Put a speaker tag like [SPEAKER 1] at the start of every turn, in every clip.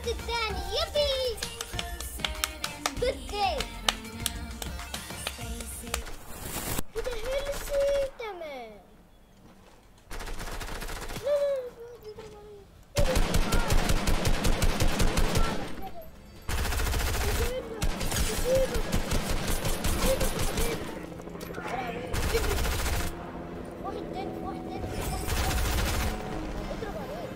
[SPEAKER 1] جبت الثاني يبي جود جيم كده هيلسي تمام لا لا واحد تاني واحد تاني اضرب عليه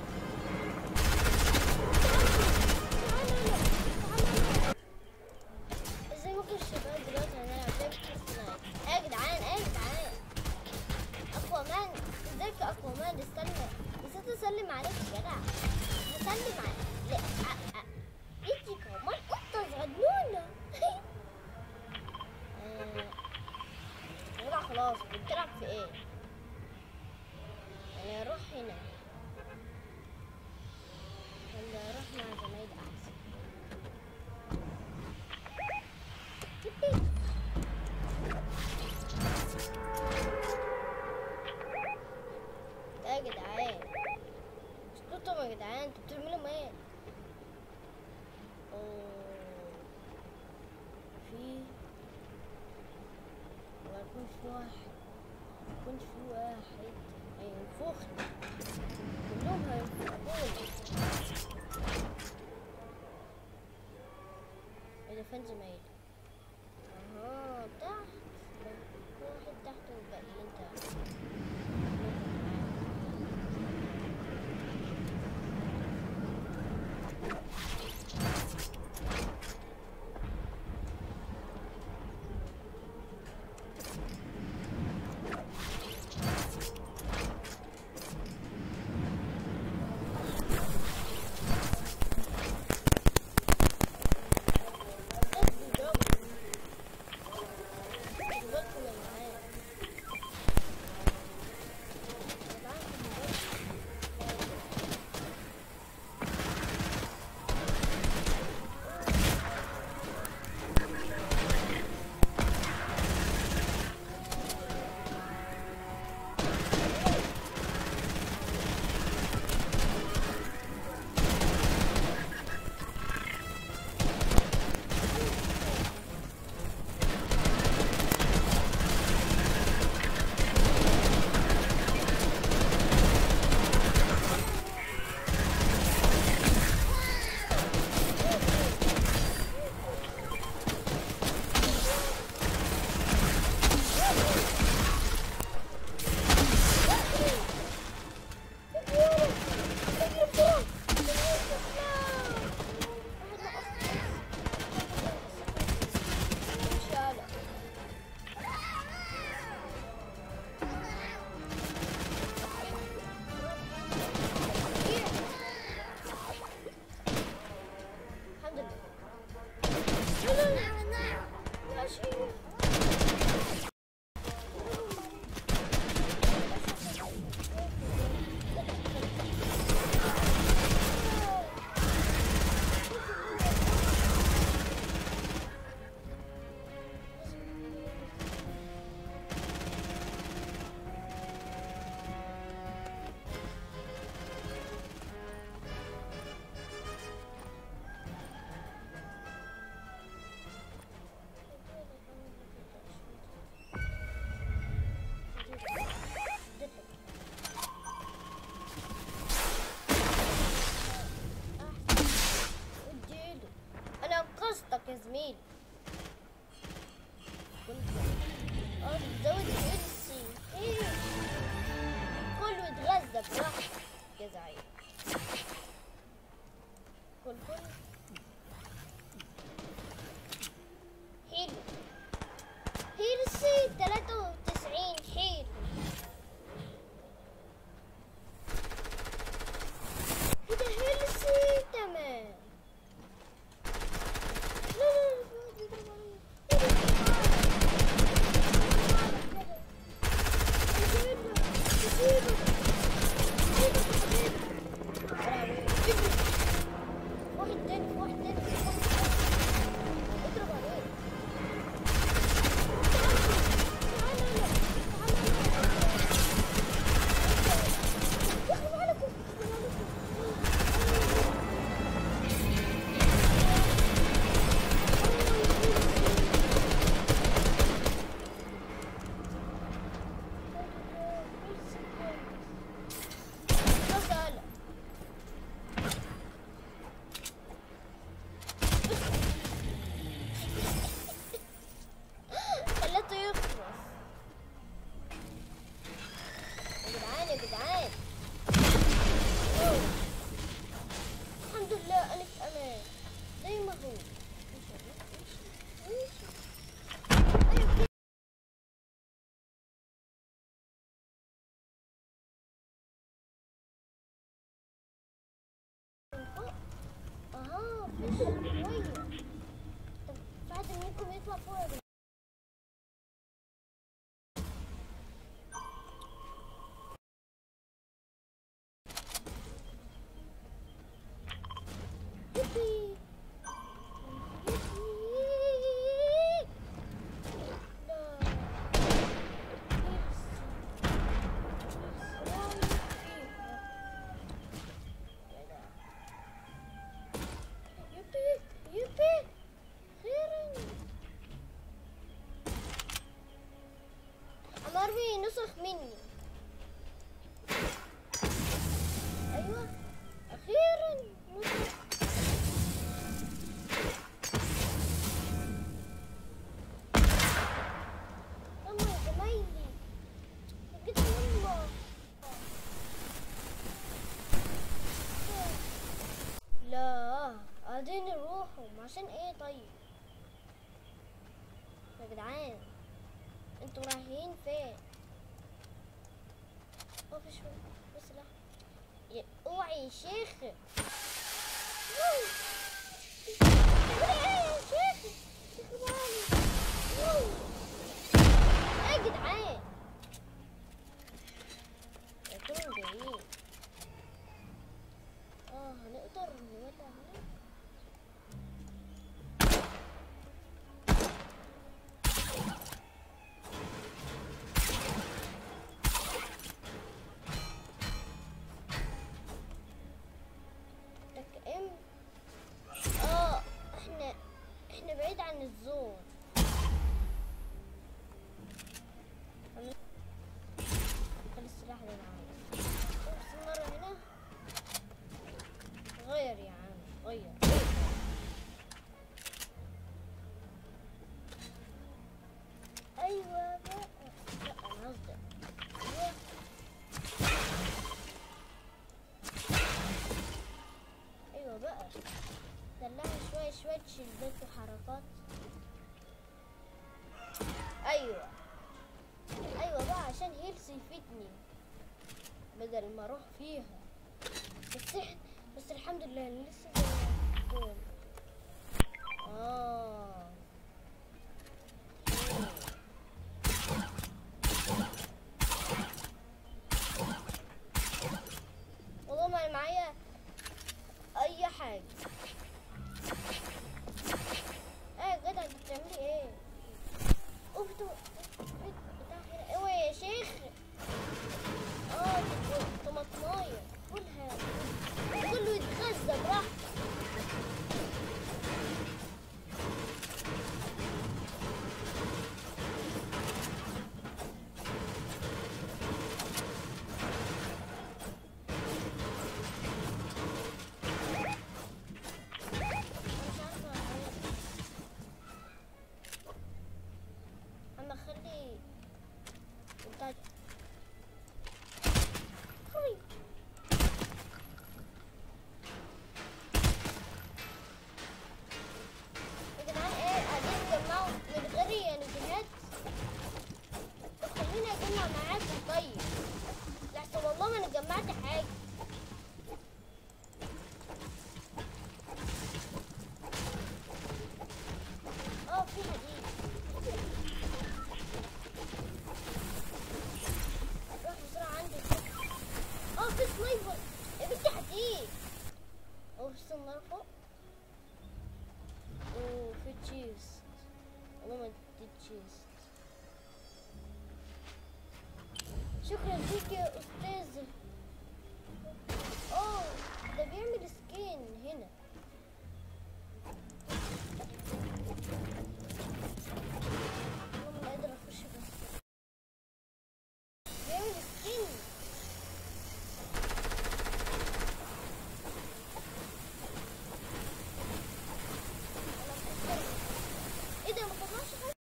[SPEAKER 1] ازيكم يا شباب دلوقتي هنلعب لعبة فورتنايت ايه يا جدعان ايه يا جدعان اقوى مان ازيك يا اقوى مان استنى نسيت اسلم عليك يا جدع هسلم عليك لا ع- ع- انتي كمان قطة صغنونة آه، يا جدع خلاص بتلعب في ايه؟ يعني اروح هنا ولا اروح مع زمايل احسن يبي. ايه يا جدعان اسكتوا يا جدعان انتوا بتعملوا ايه؟ أوه. في ما يكونش في واحد ما يكونش في واحد هينفخني كلهم هينفخوني ايه ده فين زمايلي؟ اها تحت في واحد تحت والباقيين تحت الحمد لله ماشي اديله انا انقذتك يا زميلي اه زود الانسي ايه كله يتغذى براحتك يا زعيم كل كل حلو هيرسي 93 حلو كده هيرسي تمام لا لا لا زي ما هو ماشي ماشي ماشي أيوة كده. من فوق. اها فيش شوية طب في حد منكم يطلع فوق يا جماعة يبي يبي لا يبي يبي خيرا أمروي نسخ مني أيوة أخيرا نسخ يلا يا زمايلي جيت يلا لا قاعدين نروحوا عشان ايه طيب يا جدعان انتوا رايحين فين اقف شوية بس لا يا- اوعي يا شيخ اوعي يا شيخ شيخ بالي ايه يا جدعان يا كلهم جايين اه هنقدر نولع هنا تك ام اه احنا احنا بعيد عن الزون خلي خلي السلاح ده معايا بس مرة هنا غير يا عم غير ايوه بقى لا انا قصدي أيوة. ايوه بقى دلعني شوية شوية شلدات وحركات ايوه ايوه بقى عشان هيلث يفيدني بدل ما اروح فيها بس إح- بس الحمد لله أنا لسه زي ما بقول. اه والله ما أنا معايا اي حاجه ايه يا جدع انت بتعملي ايه اوف تو بتاع هنا اوعى يا شيخ اه دي طماطمايه كلها كله يتغذى براحته أنا مش عارفة أعمل إيه. اما خلي بتاع هوي يا جدعان ايه قاعدين تجمعوا من غير يعني جهات طب خليني اجمع معاكم طيب لحسن والله ما انا جمعت حاجه اه في حديد روح بسرعة عندي اه في سنايبر يا بنتي حديد اه في سنار فوق اوه في تشيست والله ما دي تشيست شكرا ليك يا استاذ اوه ده بيعمل سكين هنا والله ما قادر اخش بس بيعمل سكين ايه ده ما طلعش حاجه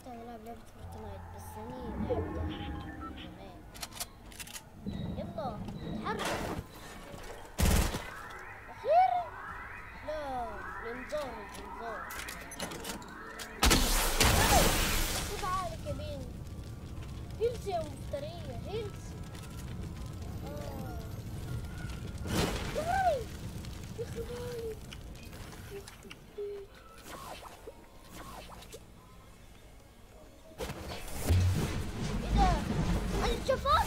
[SPEAKER 1] دلوقتي هنلعب لعبة فورتنايت بس اني لعبتها زمان يلا اتحرك اخيرا لا الانذار الانذار خد عقلك يا بنت هيلسي يا مفترية هيلسي آه. يخربي يخربي يخربي ايه ده؟ انا اتشفطت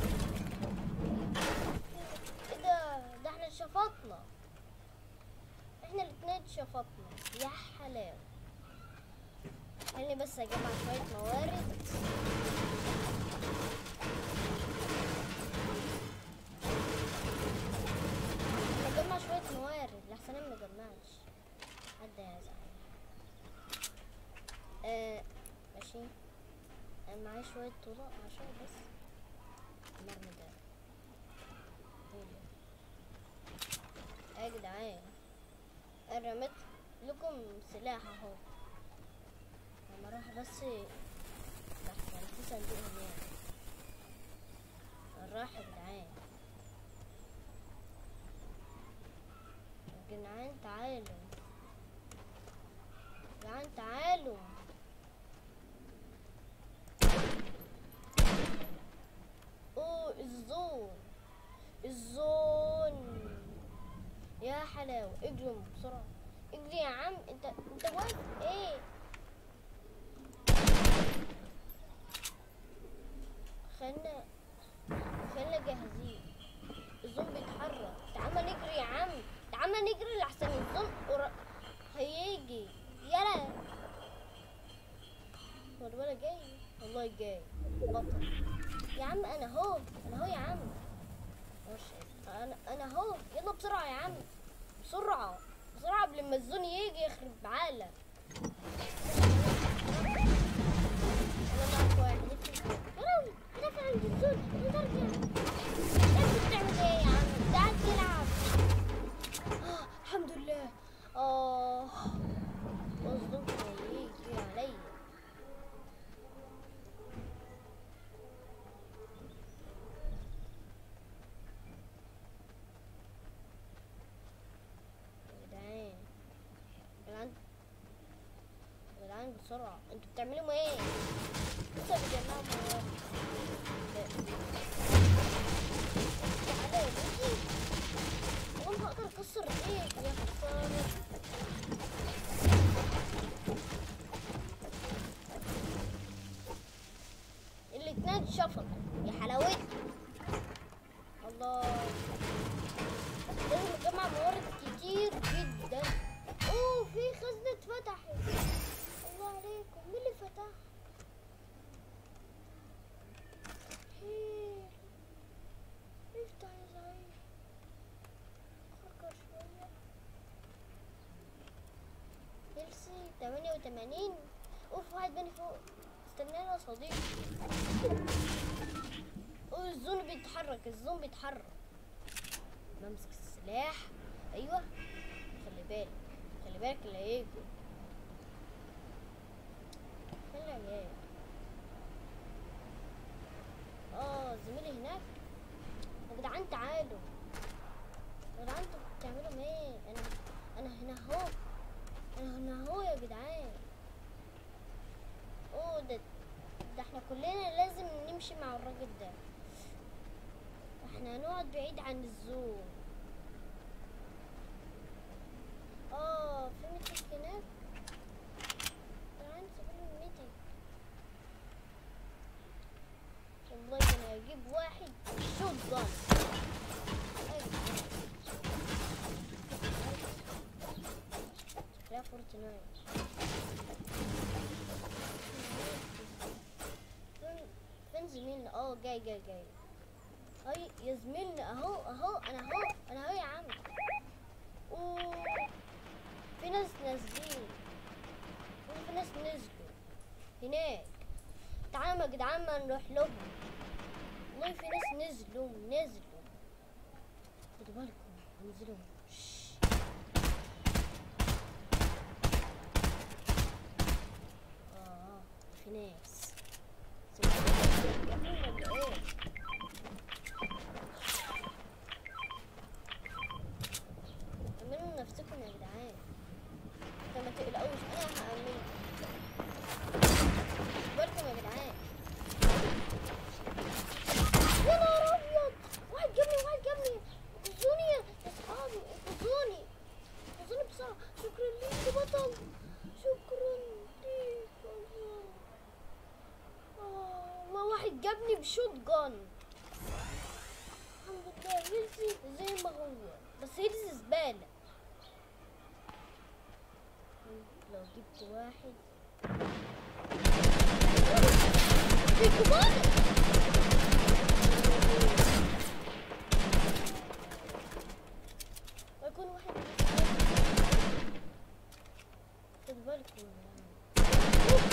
[SPEAKER 1] ايه ده؟ ده احنا اتشفطنا احنا الاتنين اتشفطنا يا حلاوة خليني بس اجمع شوية موارد نجمع شوية موارد لحسن أنا مجمعش حد يزعل آه ماشي آه معايا شوية طلاء عشان بس المرمى ده ايه ده؟ يا جدعان انا رميت لكم سلاح اهو لما اروح بس لحسن في صندوق هناك الراحة يا جدعان يا جدعان تعالوا يا جدعان تعالوا اوه الزون الزون يا حلاوة اجروا بسرعة اجري يا عم انت انت واقف ايه خلنا خلنا جاهزين الزوم بيتحرك تعال نجري يا عم تعال نجري لحسن الزوم قر... هيجي يلا هو الولد جاي والله جاي بطل يا عم انا اهو انا اهو يا عم مش انا انا اهو يلا بسرعه يا عم بسرعه بسرعه قبل ما الزون يجي يخرب عقلك انا معاك واحد يا راوي انا في عند الزون انت ارجع انت بتعمل ايه يا عم قاعد تلعب آه الحمد لله اه الزون هيجي عليا يا جدعان يا جدعان يا جدعان بسرعة انتوا بتعملوا ايه؟ لسه بتجمعوا مواد تعالى يا بنتي وانا هقدر اكسر ايدك يا خسارة الاتنين اتشفطوا يا حلاوتها الله لازم نجمع موارد كتير جدا اوه في خزنة اتفتحت الله عليكم مين اللي فتح إيه. افتح يا زعيم فكر شوية هيلسي تمانية وتمانين اوف واحد بني فوق استنانا يا صديقي اوه الزون بيتحرك الزون بيتحرك بمسك السلاح ايوه خلي بالك خلي بالك اللي هيجوا خلي بالك اه زميلي هناك يا جدعان تعالوا يا جدعان انتوا بتعملوا ايه انا انا هنا اهو انا هنا اهو يا جدعان اوه ده ده احنا كلنا لازم نمشي مع الراجل ده احنا هنقعد بعيد عن الزوم اه في ميتك هناك تعال نسيبله الميتك والله كان هيجيب واحد شوت جان لا فورتنايت فين- فين زميلنا اه جاي جاي جاي هاي يا زميلنا اهو اهو انا اهو انا اهو يا عم اوه في ناس نازلين أوه، في ناس نزلوا هناك تعالوا يا جدعان ما نروح لهم والله في ناس نزلوا نزلوا خدوا بالكم انزلوا شش. اه في ستان الحمد لله هيلثي زي ما هو بس هيلثي زبالة لو جبت واحد في كمان ويكون واحد خد بالكم يعني.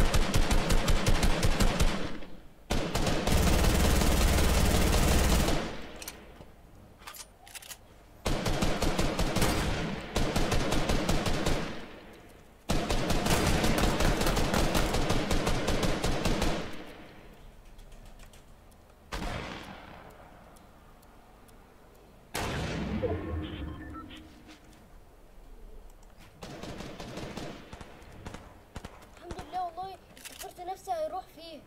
[SPEAKER 1] الحمد لله والله افتكرت نفسي هيروح فيه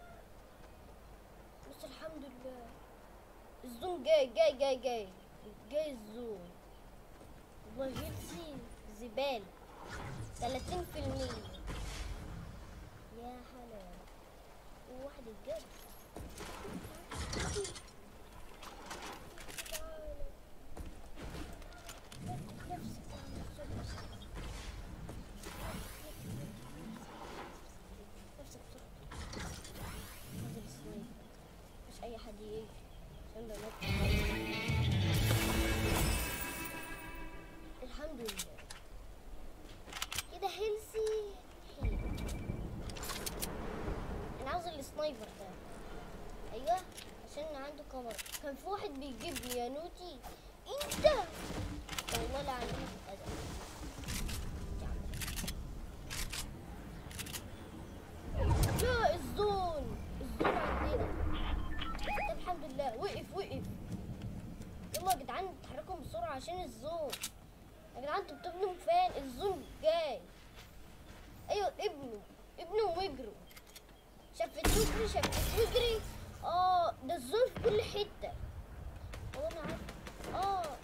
[SPEAKER 1] بس الحمد لله الزوم جاي جاي جاي جاي جاي الزوم والله هيلسي زبالة تلاتين في المية يا حلا وواحد الجد نفسك نفسك نفسك بسرعة هذا السنيك مش أي حد يجي عشان ده نط الحمد لله كده هيلسي حلو أنا عاوز السنايبر ده أيوه عشان عنده كاميرا كان في واحد بيجيبني يا نوتي أنت والله لا عندي أدب يا الزون الزون عندنا طب الحمد لله وقف وقف يلا يا جدعان اتحركوا بسرعة عشان الزون يا جدعان انتوا بتبنوا فين الزون جاي ايوه ابنوا ابنوا واجروا شفت واجري شفت واجري اه ده الزون في كل حتة والله انا عارف اه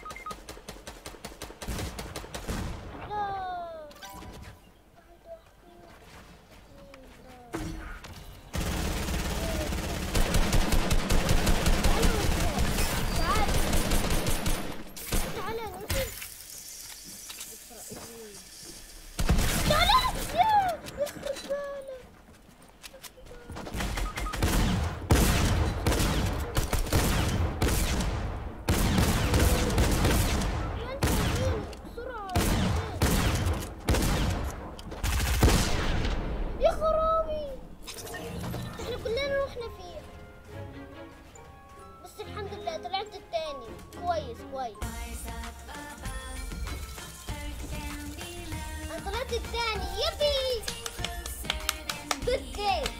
[SPEAKER 1] لا واحد واحد تعال تعال يا نوتي تعال يا يخرب بالك يا انت فين؟ بسرعة يا خرابي احنا كلنا رحنا فيه بس الحمد لله طلعت التاني كويس كويس انا طلعت التاني يبي جود جيم